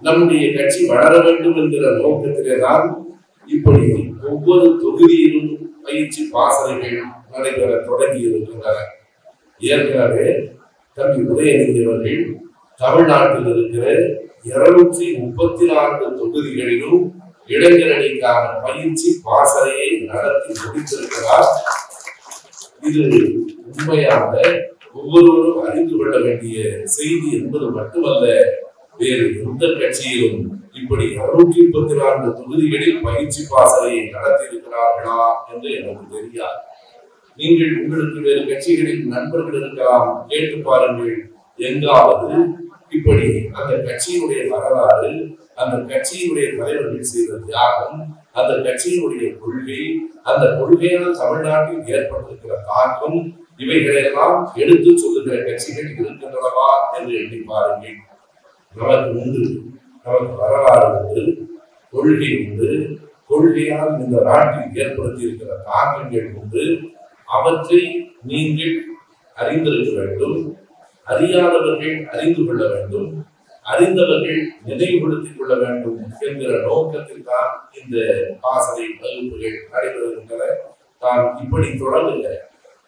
நம்முடைய கட்சி வளர வேண்டும் என்கிற நோக்கத்திலே தான் இப்படி ஒவ்வொரு தொகுதியிலும் பயிற்சி பாசறைகள் நடைபெற தொடங்கி இருக்கின்றன ஏற்கனவே தம்பி உதயநிதி அவர்கள் தமிழ்நாட்டில் இருக்கிற இருநூற்றி முப்பத்தி நான்கு தொகுதிகளிலும் இளைஞரணிக்கான பயிற்சி பாசறையை நடத்தி முடித்திருக்கிறார் இது உண்மையாக ஒவ்வொருவரும் அறிந்து கொள்ள வேண்டிய செய்தி என்பது மட்டுமல்ல வேறு எந்த கட்சியிலும் இப்படி இருநூற்றி முப்பத்தி நான்கு தொகுதிகளில் பயிற்சி பாசறையை நடத்தி இருக்கிறார்களா என்று எனக்கு தெரியாது நீங்கள் உங்களுக்கு வேறு கட்சிகளில் நண்பர்கள் இருக்கலாம் கேட்டு பாருங்கள் எங்காவது இப்படி அந்த கட்சியினுடைய வரலாறு அந்த கட்சியினுடைய தலைவர்கள் செய்த தியாகம் அந்த கட்சியினுடைய கொள்கை அந்த கொள்கையால் தமிழ்நாட்டில் ஏற்பட்டிருக்கிற தாக்கம் இவைகளையெல்லாம் எடுத்து சொல்லுகிற கட்சிகள் இருக்கின்றனவா என்று எண்ணி பாருங்கள் நமக்கு உண்டு நமக்கு வரலாறு உண்டு கொள்கை உண்டு கொள்கையால் இந்த நாட்டில் ஏற்படுத்தி இருக்கிற தாக்கங்கள் உண்டு அவற்றை நீங்கள் அறிந்திருக்க வேண்டும் அறியாதவர்கள் அறிந்து கொள்ள வேண்டும் அறிந்தவர்கள் நினைவுபடுத்திக் கொள்ள வேண்டும் என்கிற நோக்கத்தில் தான் இந்த பாசனை வகுப்புகள் நடைபெறுகின்றன நான் இப்படி தொடங்குகிறேன்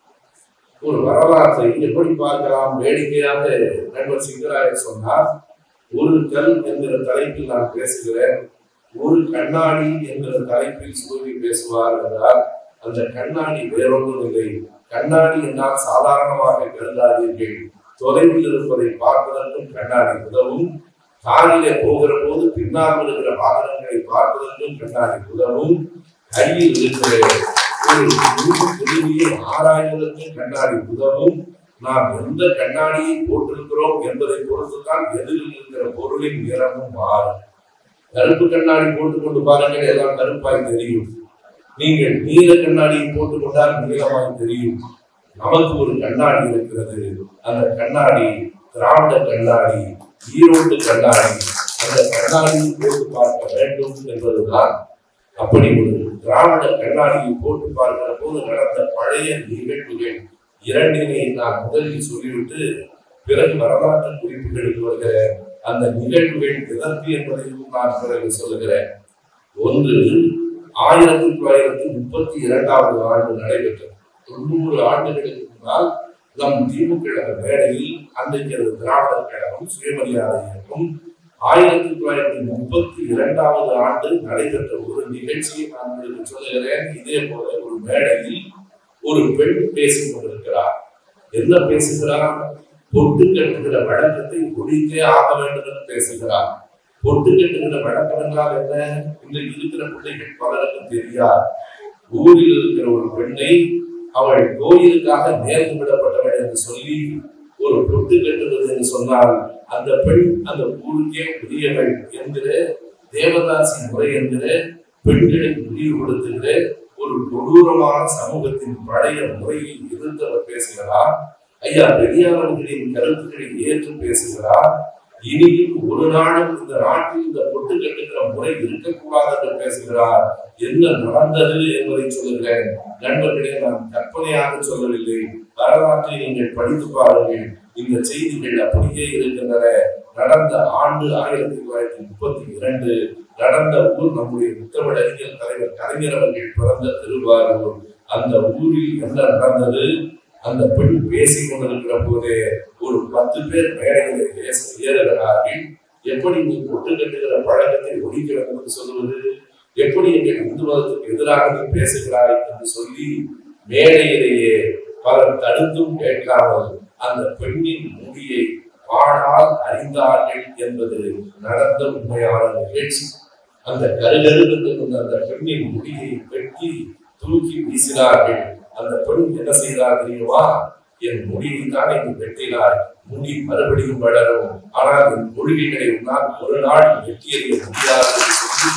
ஒரு வரலாற்றை எப்படி பார்க்கலாம் வேடிக்கையாக நண்பர் சிங்கராயர் சொன்னார் ஒரு கல் என்கிற தலைப்பில் நான் பேசுகிறேன் ஒரு கண்ணாடி என்கிற தலைப்பில் சூழி பேசுவார் என்றால் அந்த கண்ணாடி வேறொன்றும் இல்லை கண்ணாடி என்றால் சாதாரணமாக கருதாதீர்கள் தொலைவில் இருப்பதை பார்ப்பதற்கும் கண்ணாடி உதவும் காரிலே போகிற போது பின்னால் இருக்கிற வாகனங்களை பார்ப்பதற்கும் கண்ணாடி உதவும் கையில் இருக்கிற ஒரு முழு பிரிவியை ஆராய்வதற்கும் கண்ணாடி உதவும் நாம் எந்த கண்ணாடியை போட்டிருக்கிறோம் என்பதை பொறுத்துதான் எதிரில் இருக்கிற பொருளின் நிறமும் மாறும் கருப்பு கண்ணாடி போட்டுக்கொண்டு பாருங்கள் எல்லாம் கருப்பாய் தெரியும் நீங்கள் நீல கண்ணாடியை போட்டுக்கொண்டால் நீளமாய் தெரியும் நமக்கு ஒரு கண்ணாடி இருக்கிறது அந்த கண்ணாடி திராவிட கண்ணாடி ஈரோட்டு கண்ணாடி அந்த கண்ணாடியை போட்டு பார்க்க வேண்டும் என்பதுதான் அப்படி ஒரு திராவிட கண்ணாடியை போட்டு பார்க்கிற போது நடந்த பழைய நிகழ்வுகள் இரண்டினை நான் முதலில் சொல்லிவிட்டு பிறகு வரலாற்று குறிப்புகளுக்கு வருகிற அந்த நிகழ்வுகள் எதற்கு என்பதையும் நான் பிறகு சொல்லுகிறேன் ஒன்று ஆயிரத்தி தொள்ளாயிரத்தி முப்பத்தி இரண்டாவது ஆண்டு நடைபெற்றது தொண்ணூறு ஆண்டுகளுக்கு முன்னால் நம் திமுக கழக மேடையில் அன்றைக்கு அது திராவிடர் கழகம் சுயமரியாதை இயக்கம் ஆயிரத்தி தொள்ளாயிரத்தி முப்பத்தி இரண்டாவது ஆண்டு நடைபெற்ற ஒரு நிகழ்ச்சியை நான் உங்களுக்கு சொல்லுகிறேன் இதே போல ஒரு மேடையில் ஒரு பெண் பேசிக் கொண்டிருக்கிறார் என்ன பேசுகிறார் பொட்டு கட்டுகிற வழக்கத்தை ஒழித்தே ஆக வேண்டும் என்று பேசுகிறார் பொட்டு கட்டுகிற வழக்கம் என்றால் என்ன இன்றைக்கு இருக்கிற பிள்ளைகள் பலருக்கும் தெரியாது ஊரில் இருக்கிற ஒரு பெண்ணை அவள் கோயிலுக்காக நேர்ந்து விடப்பட்டவள் என்று சொல்லி ஒரு பொட்டு கட்டுவது என்று சொன்னால் அந்த பெண் அந்த ஊருக்கே உரியவள் என்கிற தேவதாசி முறை என்கிற பெண்களை இழிவுபடுத்துகிற ஒரு கொடூரமான சமூகத்தின் பழைய முறையில் இருந்தவர் பேசுகிறார் ஐயா பெரியாரர்களின் கருத்துக்களை ஏற்று பேசுகிறார் இனியும் ஒரு நாளும் இந்த நாட்டில் இந்த பொட்டு கட்டுகிற முறை இருக்கக்கூடாது என்று பேசுகிறார் என்ன நடந்தது என்பதை சொல்லுகிறேன் நண்பர்களே நான் கற்பனையாக சொல்லவில்லை வரலாற்றை நீங்கள் படித்து பாருங்கள் இந்த செய்திகள் அப்படியே இருக்கின்றன நடந்த ஆண்டு ஆயிரத்தி தொள்ளாயிரத்தி முப்பத்தி இரண்டு நடந்த ஊர் நம்முடைய முத்தமிழ் அறிஞர் தலைவர் கலைஞர் அவர்கள் பிறந்த திருவாரூர் அந்த ஊரில் என்ன நடந்தது அந்த பெண் பேசிக் கொண்டிருக்கிற போதே ஒரு பத்து பேர் மேடைகளை பேச ஏறுகிறார்கள் எப்படி நீ பொட்டு கட்டுகிற பழக்கத்தை ஒழிக்க வேண்டும் என்று சொல்லுவது எப்படி எங்கள் இந்து மதத்துக்கு எதிராக நீ பேசுகிறாய் என்று சொல்லி மேடையிலேயே பலர் தடுத்தும் கேட்காமல் அந்த பெண்ணின் முடியை பாடால் அறிந்தார்கள் என்பது நடந்த உண்மையான நிகழ்ச்சி அந்த கருகருகென்று கொண்ட அந்த பெண்ணின் முடியை வெட்டி தூக்கி வீசினார்கள் அந்த பெண் என்ன செய்தார் தெரியுமா என் முடியை தான் நீ வெட்டினாய் முடி மறுபடியும் வளரும் ஆனால் என் கொள்கைகளை உன்னால் ஒரு நாள் வெட்டி எறிய முடியாது என்று சொல்லி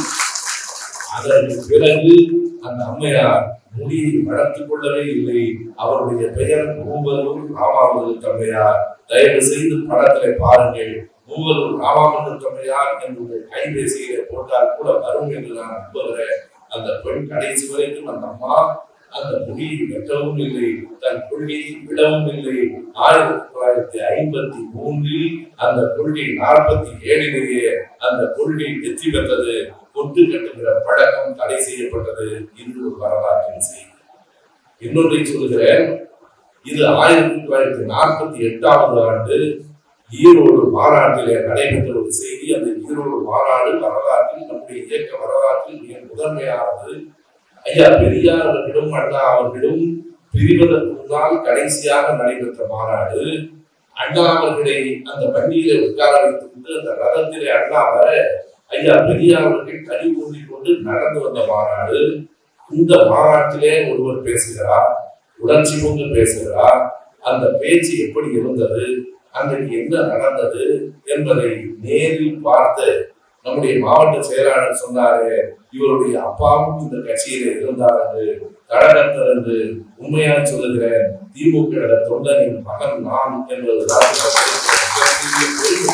அதற்கு பிறகு அந்த அம்மையார் முடியை வளர்த்துக் கொள்ளவே இல்லை அவருடைய பெயர் மூவலூர் ராமாவூர் தம்மையார் தயவு செய்து படத்திலே பாருங்கள் மூவலூர் ராமாவூர் தம்மையார் என்று உங்கள் கைபேசியிலே போட்டால் கூட வரும் என்று நான் நம்புகிறேன் அந்த பெண் கடைசி வரைக்கும் அந்த அம்மா அந்த முடியை வெட்டவும் இல்லை தன் கொள்கையை விடவும் இல்லை ஆயிரத்தி தொள்ளாயிரத்தி ஐம்பத்தி மூன்றில் அந்த கொள்கை நாற்பத்தி ஏழிலேயே அந்த கொள்கை வெற்றி பெற்றது கொட்டு கட்டுகிற பழக்கம் தடை செய்யப்பட்டது இது ஒரு வரலாற்றின் செய்தி இன்னொன்றை சொல்லுகிறேன் இது ஆயிரத்தி தொள்ளாயிரத்தி நாற்பத்தி எட்டாவது ஆண்டு ஈரோடு மாநாட்டிலே நடைபெற்ற ஒரு செய்தி அந்த ஈரோடு மாநாடு வரலாற்றில் நம்முடைய இயக்க வரலாற்றில் மிக முதன்மையானது ஐயா பெரியார் அவர்களிடம் அண்ணா அவர்களிடம் பிரிவதற்கு முன்னால் கடைசியாக நடைபெற்ற மாநாடு அண்ணா அவர்களை அந்த வண்டியிலே உட்கார வைத்துக் கொண்டு அந்த ரதத்திலே அண்ணா வர ஐயா பெரியார் அவர்கள் தனி ஊன்றிக் கொண்டு நடந்து வந்த மாநாடு இந்த மாநாட்டிலே ஒருவர் பேசுகிறார் உணர்ச்சி கொண்டு பேசுகிறார் அந்த பேச்சு எப்படி இருந்தது அன்றைக்கு என்ன நடந்தது என்பதை நேரில் பார்த்து நம்முடைய மாவட்ட செயலாளர் சொன்னாரு இவருடைய அப்பாவும் இந்த கட்சியில இருந்தார் என்று கடகத்தர் என்று உண்மையாக சொல்லுகிறேன் திமுக தொண்டனின் மகன் நான் என்பதுதான் மிகப்பெரிய பெருமை.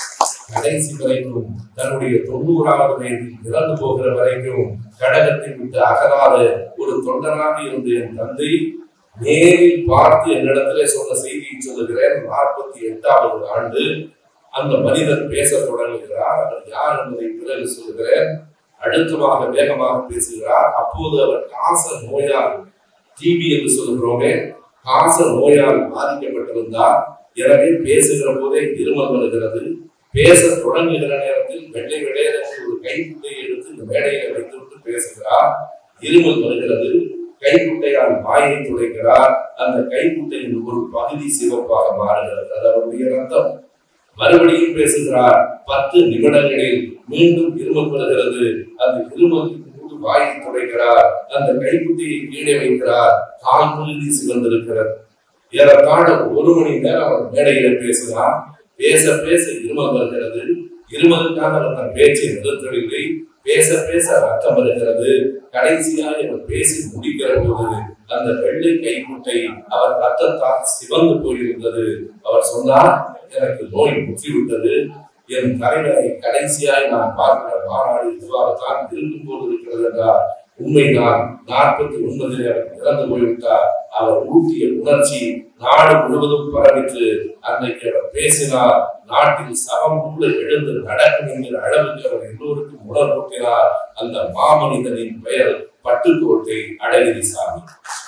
கடைசி வரைக்கும் தன்னுடைய தொண்ணூறாவது வயதில் இறந்து போகிற வரைக்கும் கடகத்தை விட்டு அகலாத ஒரு தொண்டனாக இருந்த என் தந்தை நேரில் பார்த்து என்னிடத்திலே சொன்ன செய்தியை சொல்லுகிறேன் நாற்பத்தி எட்டாவது ஆண்டு அந்த மனிதர் பேச தொடங்குகிறார் அவர் யார் என்பதை பிறகு சொல்லுகிறேன் அழுத்தமாக வேகமாக பேசுகிறார் அப்போது அவர் காச நோயால் டிபி என்று சொல்கிறோமே காச நோயால் பாதிக்கப்பட்டிருந்தார் எனவே பேசுகிற போதே இருமல் வருகிறது பேச தொடங்குகிற நேரத்தில் வெள்ளை வெள்ளையர் ஒரு கைக்குட்டை எடுத்து இந்த மேடையில வைத்துவிட்டு பேசுகிறார் இருமல் வருகிறது கைக்குட்டையால் வாயை துடைக்கிறார் அந்த கைக்குட்டையின் ஒரு பகுதி சிவப்பாக மாறுகிறது அது அவருடைய ரத்தம் மறுபடியும் பேசுகிறார் பத்து நிமிடங்களில் மீண்டும் இருமல் வருகிறது அந்த இருமலுக்கு போது வாயை துடைக்கிறார் அந்த கைக்குட்டையை கீழே வைக்கிறார் கால் பகுதி சிவந்திருக்கிறது ஏறத்தாழ ஒரு மணி நேரம் அவர் மேடையில பேசுகிறார் பேச பேச இருமல் வருகிறது இருமலுக்காக அவர் தன் பேச்சை நிறுத்தவில்லை பேச பேச ரத்தம் வருகிறது கடைசியாக இவர் பேசி முடிக்கிற போது அந்த வெள்ளை கைக்குட்டை அவர் ரத்தத்தால் சிவந்து போயிருந்தது அவர் சொன்னார் எனக்கு நோய் முற்றிவிட்டது என் தலைவரை கடைசியாய் நான் பார்க்கிற மாநாடு இதுவாகத்தான் இருக்கும் போது இருக்கிறது என்றார் உண்மைதான் நாற்பத்தி ஒன்பதில் அவர் இறந்து போய்விட்டார் அவர் ஊட்டிய உணர்ச்சி நாடு முழுவதும் பரவிட்டு அன்றைக்கு அவர் பேசினார் நாட்டில் சகம் கூட எழுந்து நடக்கும் என்கிற அளவுக்கு அவர் எல்லோருக்கும் உணர்வூட்டினார் அந்த மாமனிதனின் பெயர் பட்டுக்கோட்டை அழகிரி சாமி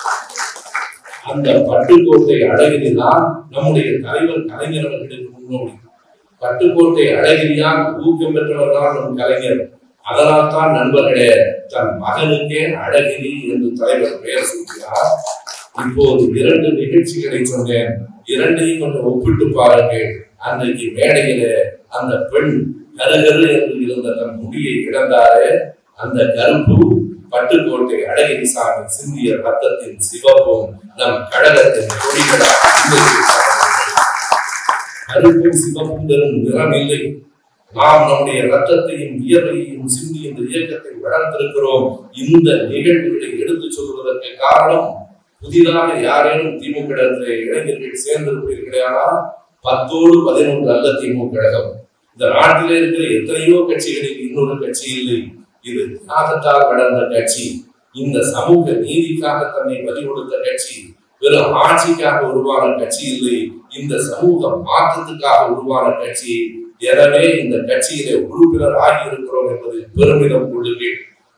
அந்த பட்டுக்கோட்டை அழகிரி தான் நம்முடைய தலைவர் கலைஞர் அவர்களுக்கு முன்னோடி பட்டுக்கோட்டை அழகிரியால் ஊக்கம் பெற்றவர் தான் நம் கலைஞர் அதனால் தான் நண்பர்களே தன் மகனுக்கே அழகிரி என்று தலைவர் பெயர் சூட்டினார் இப்போது இரண்டு நிகழ்ச்சிகளை சொன்னேன் இரண்டையும் கொஞ்சம் ஒப்பிட்டு பாருங்கள் அன்றைக்கு மேடையிலே அந்த பெண் கருகரு என்று இருந்த தன் முடியை இழந்தாரே அந்த கருப்பு பட்டுக்கோட்டை அழகிரி சாமி சிந்திய ரத்தத்தின் சிவப்பும் நம் கழகத்தின் கொடிகளாக இன்றைக்கு கருப்பும் சிவப்பும் பெறும் நிறம் இல்லை நாம் நம்முடைய ரத்தத்தையும் வியர்வையையும் சிந்தி இந்த இயக்கத்தை வளர்த்திருக்கிறோம் இந்த நிகழ்வுகளை எடுத்துச் சொல்வதற்கு காரணம் புதிதாக யாரேனும் திமுக இடத்திலே இளைஞர்கள் சேர்ந்திருப்பீர்களானால் பத்தோடு பதினொன்று அல்ல திமுக கழகம் இந்த நாட்டிலே இருக்கிற எத்தனையோ கட்சிகளில் இன்னொரு கட்சி இல்லை இது தியாகத்தால் வளர்ந்த கட்சி இந்த சமூக நீதிக்காக தன்னை பலி கொடுத்த கட்சி வெறும் ஆட்சிக்காக உருவான கட்சி இல்லை இந்த சமூக மாற்றத்துக்காக உருவான கட்சி எனவே இந்த கட்சியிலே உறுப்பினர் ஆகி இருக்கிறோம் என்பதில் பெருமிதம் கொள்ளுங்கள்